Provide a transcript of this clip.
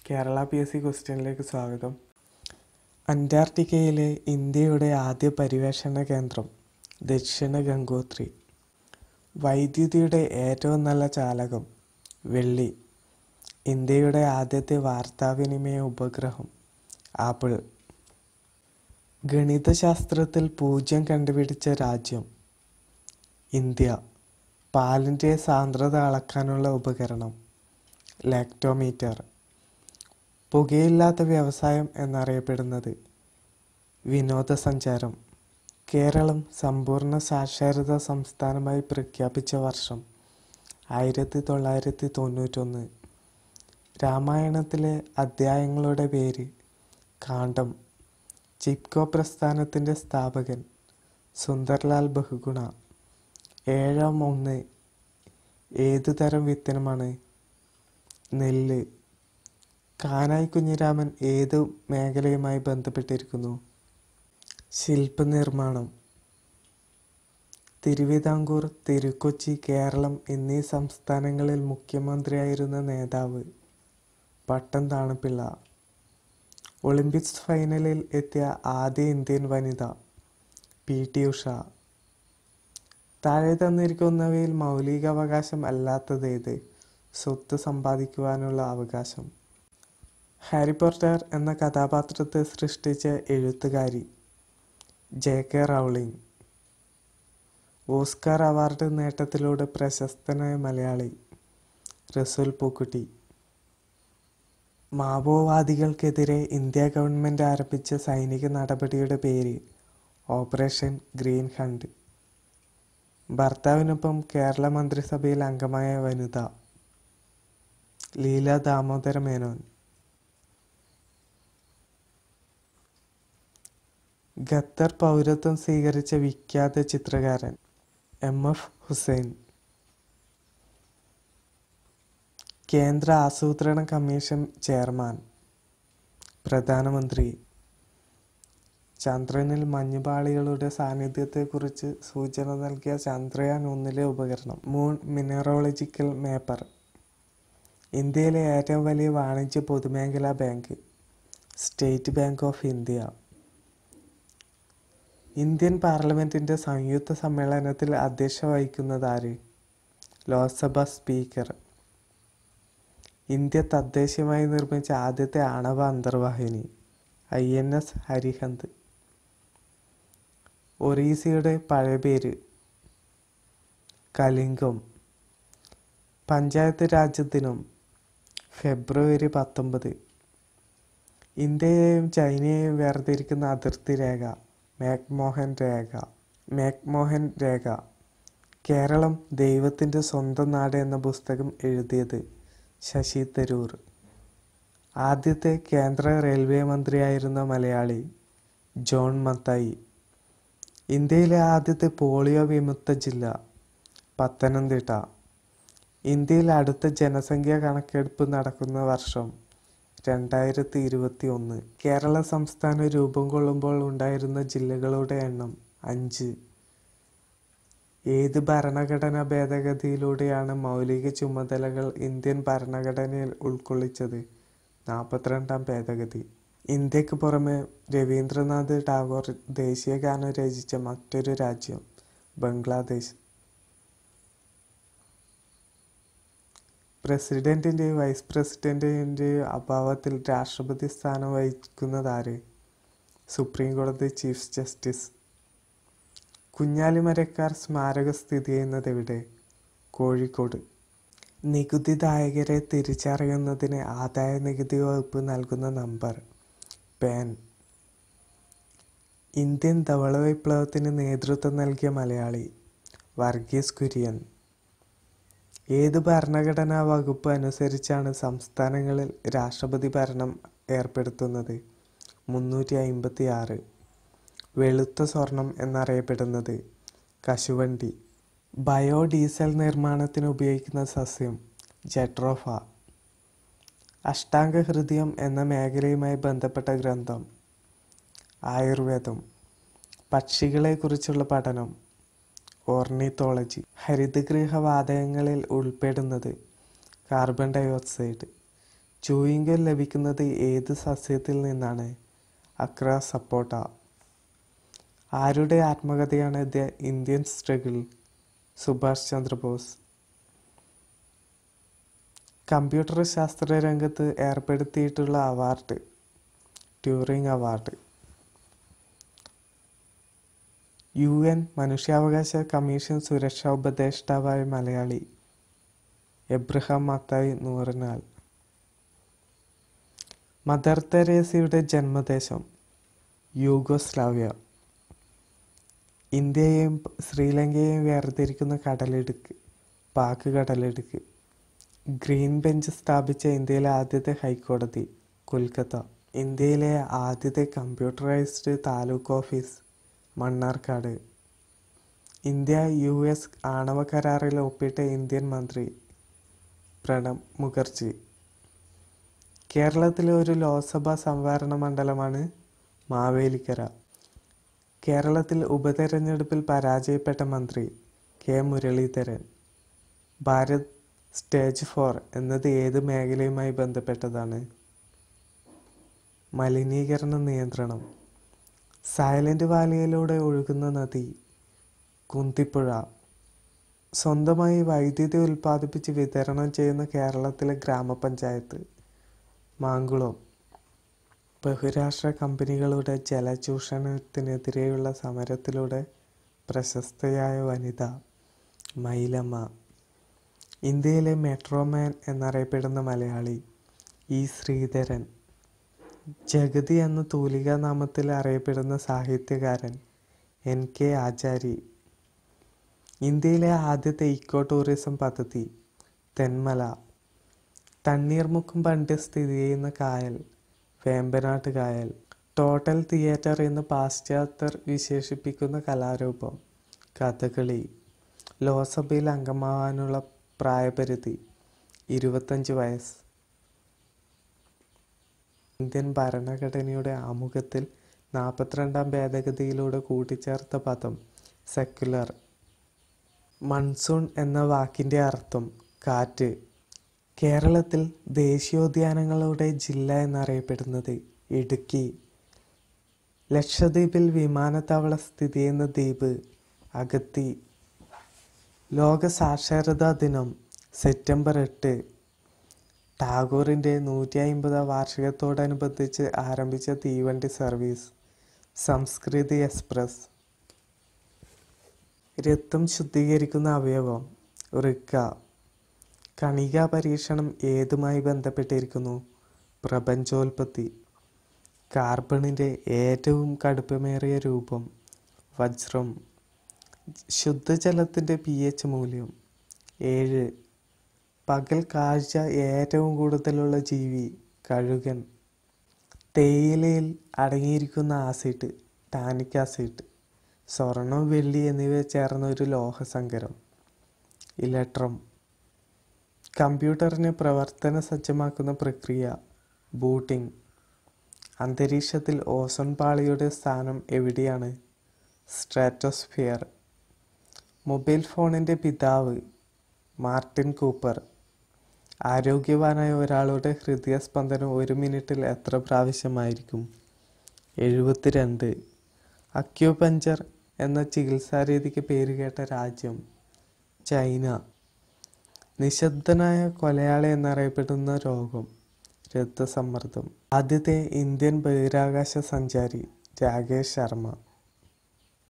Kerala P S C ക്വസ്റ്റ്യനിലേക്ക് സ്വാഗതം അന്റാർട്ടിക്കയിലെ ഇന്ത്യയുടെ ആദ്യ പര്യവേഷണ കേന്ദ്രം ദക്ഷിണ ഗംഗോത്രി വൈദ്യുതിയുടെ ഏറ്റവും നല്ല ചാലകം വെള്ളി ഇന്ത്യയുടെ ആദ്യത്തെ വാർത്താവിനിമയ ഉപഗ്രഹം ആപ്പിൾ ഗണിതശാസ്ത്രത്തിൽ പൂജ്യം കണ്ടുപിടിച്ച രാജ്യം ഇന്ത്യ പാലിൻ്റെ സാന്ദ്രത അളക്കാനുള്ള ഉപകരണം ലാക്ടോമീറ്റർ പുകയില്ലാത്ത വ്യവസായം എന്നറിയപ്പെടുന്നത് വിനോദസഞ്ചാരം കേരളം സമ്പൂർണ്ണ സാക്ഷരതാ സംസ്ഥാനമായി പ്രഖ്യാപിച്ച വർഷം ആയിരത്തി തൊള്ളായിരത്തി തൊണ്ണൂറ്റൊന്ന് രാമായണത്തിലെ അധ്യായങ്ങളുടെ പേര് കാണ്ഡം ചിപ്കോ പ്രസ്ഥാനത്തിൻ്റെ സ്ഥാപകൻ സുന്ദർലാൽ ബഹുഗുണ ഏഴാം ഒന്ന് ഏതു തരം വിത്തനമാണ് നെല്ല് കാനായി കുഞ്ഞിരാമൻ ഏതു മേഖലയുമായി ബന്ധപ്പെട്ടിരിക്കുന്നു ശില്പനിർമ്മാണം തിരുവിതാംകൂർ തിരുക്കൊച്ചി കേരളം എന്നീ സംസ്ഥാനങ്ങളിൽ മുഖ്യമന്ത്രിയായിരുന്ന നേതാവ് പട്ടം താണുപിള്ള ഒളിമ്പിക്സ് ഫൈനലിൽ എത്തിയ ആദ്യ ഇന്ത്യൻ വനിത പി ടി ഉഷ താഴെ തന്നിരിക്കുന്നവയിൽ മൗലികാവകാശം അല്ലാത്തതേത് സ്വത്ത് സമ്പാദിക്കുവാനുള്ള അവകാശം ഹാരി പോട്ടർ എന്ന കഥാപാത്രത്തെ സൃഷ്ടിച്ച എഴുത്തുകാരി J K Rowling Oscar award നേട്ടത്തിലൂടെ പ്രശസ്തനായ മലയാളി റസൂൽ പൂക്കുട്ടി മാവോവാദികൾക്കെതിരെ ഇന്ത്യ ഗവൺമെൻറ് ആരംഭിച്ച സൈനിക നടപടിയുടെ പേര് ഓപ്പറേഷൻ ഗ്രീൻ ഹണ്ട് ഭർത്താവിനൊപ്പം കേരള മന്ത്രിസഭയിൽ അംഗമായ വനിത ലീല ദാമോദര മേനോൻ ഖത്തർ പൗരത്വം സ്വീകരിച്ച വിഖ്യാത ചിത്രകാരൻ എം എഫ് ഹുസൈൻ കേന്ദ്ര ആസൂത്രണ കമ്മീഷൻ ചെയർമാൻ പ്രധാനമന്ത്രി ചന്ദ്രനിൽ മഞ്ഞുപാളികളുടെ സാന്നിധ്യത്തെക്കുറിച്ച് സൂചന നൽകിയ ചന്ദ്രയാൻ ഒന്നിലെ ഉപകരണം മൂൺ മിനറോളജിക്കൽ മേപ്പർ ഇന്ത്യയിലെ ഏറ്റവും വലിയ വാണിജ്യ പൊതുമേഖലാ bank state bank of India Indian പാർലമെൻറ്റിൻ്റെ സംയുക്ത സമ്മേളനത്തിൽ അധ്യക്ഷ വഹിക്കുന്നത് ആര് ലോക്സഭ സ്പീക്കർ ഇന്ത്യ തദ്ദേശീയമായി നിർമ്മിച്ച ആദ്യത്തെ ആണവ അന്തർവാഹിനി ഐ എൻ എസ് ഹരിഹന്ത് ഒറീസയുടെ പഴയ പേര് കലിംഗം പഞ്ചായത്ത് രാജ് ദിനം ഫെബ്രുവരി പത്തൊമ്പത് ഇന്ത്യയെയും ചൈനയെയും വേർതിരിക്കുന്ന അതിർത്തി രേഖ മാക്മോഹൻ രേഖ മാക്മോഹൻ രേഖ കേരളം ദൈവത്തിൻ്റെ സ്വന്തം നാട് എന്ന പുസ്തകം എഴുതിയത് ശശി തരൂർ ആദ്യത്തെ കേന്ദ്ര റെയിൽവേ മന്ത്രിയായിരുന്ന മലയാളി ജോൺ മത്തായി ഇന്ത്യയിലെ ആദ്യത്തെ പോളിയോ വിമുക്ത ജില്ല പത്തനംതിട്ട ഇന്ത്യയിൽ അടുത്ത ജനസംഖ്യാ കണക്കെടുപ്പ് നടക്കുന്ന വർഷം രണ്ടായിരത്തി ഇരുപത്തി ഒന്ന് കേരള സംസ്ഥാനം രൂപം കൊള്ളുമ്പോൾ ഉണ്ടായിരുന്ന ജില്ലകളുടെ എണ്ണം അഞ്ച് ഏത് ഭരണഘടനാ ഭേദഗതിയിലൂടെയാണ് മൗലിക ചുമതലകൾ ഇന്ത്യൻ ഭരണഘടനയിൽ ഉൾക്കൊള്ളിച്ചത് നാൽപ്പത്തിരണ്ടാം ഭേദഗതി ഇന്ത്യക്ക് പുറമെ രവീന്ദ്രനാഥ് ടാഗോർ ദേശീയ ഗാനം രചിച്ച മറ്റൊരു രാജ്യം ബംഗ്ലാദേശ് പ്രസിഡന്റിൻ്റെയും വൈസ് പ്രസിഡന്റിൻ്റെയും അഭാവത്തിൽ രാഷ്ട്രപതി സ്ഥാനം വഹിക്കുന്നതാര് സുപ്രീം കോടതി ചീഫ് ജസ്റ്റിസ് കുഞ്ഞാലിമരക്കാർ സ്മാരകം സ്ഥിതി ചെയ്യുന്നത് എവിടെ കോഴിക്കോട് നികുതിദായകരെ തിരിച്ചറിയുന്നതിന് ആദായ നികുതി വകുപ്പ് നൽകുന്ന നമ്പർ പാൻ ഇന്ത്യൻ ധവള വിപ്ലവത്തിന് നേതൃത്വം നൽകിയ മലയാളി വർഗീസ് കുര്യൻ ഏത് ഭരണഘടനാ വകുപ്പ് അനുസരിച്ചാണ് സംസ്ഥാനങ്ങളിൽ രാഷ്ട്രപതി ഭരണം ഏർപ്പെടുത്തുന്നത് മുന്നൂറ്റി അയിമ്പത്തി ആറ് വെളുത്ത സ്വർണം എന്നറിയപ്പെടുന്നത് കശുവണ്ടി ബയോഡീസൽ നിർമ്മാണത്തിന് ഉപയോഗിക്കുന്ന സസ്യം ജെട്രോഫ അഷ്ടാംഗ ഹൃദയം എന്ന മേഖലയുമായി ബന്ധപ്പെട്ട ഗ്രന്ഥം ആയുർവേദം പക്ഷികളെക്കുറിച്ചുള്ള പഠനം ഓർണിത്തോളജി ഹരിതഗൃഹ വാതകങ്ങളിൽ ഉൾപ്പെടുന്നത് കാർബൺ ഡൈ ഓക്സൈഡ് ചൂയിങ്കം ലഭിക്കുന്നത് ഏത് സസ്യത്തിൽ നിന്നാണ് അക്ര സപ്പോട്ട ആരുടെ ആത്മകഥയാണ് the Indian struggle Subhash Chandrabose computer ശാസ്ത്ര രംഗത്ത് ഏർപ്പെടുത്തിയിട്ടുള്ള award Turing award U N മനുഷ്യാവകാശ കമ്മീഷൻ സുരക്ഷാ ഉപദേഷ്ടാവായ മലയാളി എബ്രഹാം മത്തായി നൂറിനാൽ മദർ തെരേസയുടെ ജന്മദേശം യൂഗോസ്ലാവ്യ ഇന്ത്യയെയും ശ്രീലങ്കയെയും വേർതിരിക്കുന്ന കടലിടുക്ക് പാക് കടലിടുക്ക് ഗ്രീൻ ബെഞ്ച് സ്ഥാപിച്ച ഇന്ത്യയിലെ ആദ്യത്തെ ഹൈക്കോടതി കൊൽക്കത്ത ഇന്ത്യയിലെ ആദ്യത്തെ computerised taluk office Mannarkkad India U S ആണവ കരാറിൽ ഒപ്പിട്ട ഇന്ത്യൻ മന്ത്രി പ്രണബ് മുഖർജി കേരളത്തിലെ ഒരു ലോക്സഭാ സംവരണ മണ്ഡലമാണ് മാവേലിക്കര കേരളത്തിൽ ഉപതെരഞ്ഞെടുപ്പിൽ പരാജയപ്പെട്ട മന്ത്രി K Muraleedharan Bharat stage four എന്നത് ഏത് മേഖലയുമായി ബന്ധപ്പെട്ടതാണ് മലിനീകരണ നിയന്ത്രണം സൈലന്റ് വാലിയിലൂടെ ഒഴുകുന്ന നദി കുന്തിപ്പുഴ സ്വന്തമായി വൈദ്യുതി ഉൽപ്പാദിപ്പിച്ച് വിതരണം ചെയ്യുന്ന കേരളത്തിലെ ഗ്രാമപഞ്ചായത്ത് മാങ്കുളം ബഹുരാഷ്ട്ര കമ്പനികളുടെ ജലചൂഷണത്തിനെതിരെയുള്ള സമരത്തിലൂടെ പ്രശസ്തയായ വനിത മൈലമ്മ ഇന്ത്യയിലെ മെട്രോമാൻ എന്നറിയപ്പെടുന്ന മലയാളി ഇ ശ്രീധരൻ ജഗതി എന്ന തൂലികാ നാമത്തിൽ അറിയപ്പെടുന്ന സാഹിത്യകാരൻ എൻ കെ ആചാരി ഇന്ത്യയിലെ ആദ്യത്തെ ഇക്കോ ടൂറിസം പദ്ധതി തെന്മല തണ്ണീർമുക്കം പണ്ട് സ്ഥിതി ചെയ്യുന്ന കായൽ വേമ്പനാട്ട് കായൽ ടോട്ടൽ തിയേറ്റർ എന്ന് പാശ്ചാത്യർ വിശേഷിപ്പിക്കുന്ന കലാരൂപം കഥകളി ലോക്സഭയിൽ അംഗമാവാനുള്ള പ്രായപരിധി ഇരുപത്തഞ്ച് വയസ്സ് ഇന്ത്യൻ ഭരണഘടനയുടെ ആമുഖത്തിൽ നാൽപ്പത്തിരണ്ടാം ഭേദഗതിയിലൂടെ കൂട്ടിച്ചേർത്ത പദം സെക്കുലർ മൺസൂൺ എന്ന വാക്കിൻ്റെ അർത്ഥം കാറ്റ് കേരളത്തിൽ ദേശീയോദ്യാനങ്ങളുടെ ജില്ല എന്നറിയപ്പെടുന്നത് ഇടുക്കി ലക്ഷദ്വീപിൽ വിമാനത്താവള സ്ഥിതി ചെയ്യുന്ന ദ്വീപ് അഗത്തി ലോക സാക്ഷരതാ ദിനം സെപ്റ്റംബർ എട്ട് ടാഗോറിൻ്റെ നൂറ്റി അമ്പതാം വാർഷികത്തോടനുബന്ധിച്ച് ആരംഭിച്ച തീവണ്ടി സർവീസ് സംസ്കൃതി എക്സ്പ്രസ് രക്തം ശുദ്ധീകരിക്കുന്ന അവയവം വൃക്ക കണികാ പരീക്ഷണം ഏതുമായി ബന്ധപ്പെട്ടിരിക്കുന്നു പ്രപഞ്ചോൽപത്തി കാർബണിൻ്റെ ഏറ്റവും കടുപ്പമേറിയ രൂപം വജ്രം ശുദ്ധജലത്തിൻ്റെ പി എച്ച് മൂല്യം ഏഴ് പകൽ കാഴ്ച ഏറ്റവും കൂടുതലുള്ള ജീവി കഴുകൻ തേയിലയിൽ അടങ്ങിയിരിക്കുന്ന ആസിഡ് ടാനിക് ആസിഡ് സ്വർണം വെള്ളി എന്നിവ ചേർന്ന ഒരു ലോഹസങ്കരം ഇലക്ട്രം കമ്പ്യൂട്ടറിനെ പ്രവർത്തന സജ്ജമാക്കുന്ന പ്രക്രിയ ബൂട്ടിംഗ് അന്തരീക്ഷത്തിൽ ഓസോൺ പാളിയുടെ സ്ഥാനം എവിടെയാണ് സ്ട്രാറ്റോസ്ഫിയർ മൊബൈൽ ഫോണിൻ്റെ പിതാവ് മാർട്ടിൻ കൂപ്പർ ആരോഗ്യവാനായ ഒരാളുടെ ഹൃദയസ്പന്ദനം ഒരു മിനിറ്റിൽ എത്ര പ്രാവശ്യമായിരിക്കും എഴുപത്തിരണ്ട് അക്യൂപഞ്ചർ എന്ന ചികിത്സാരീതിക്ക് പേരുകേട്ട രാജ്യം ചൈന നിശബ്ദനായ കൊലയാളി എന്നറിയപ്പെടുന്ന രോഗം രക്തസമ്മർദ്ദം ആദ്യത്തെ ഇന്ത്യൻ ബഹിരാകാശ സഞ്ചാരി രാകേഷ് ശർമ്മ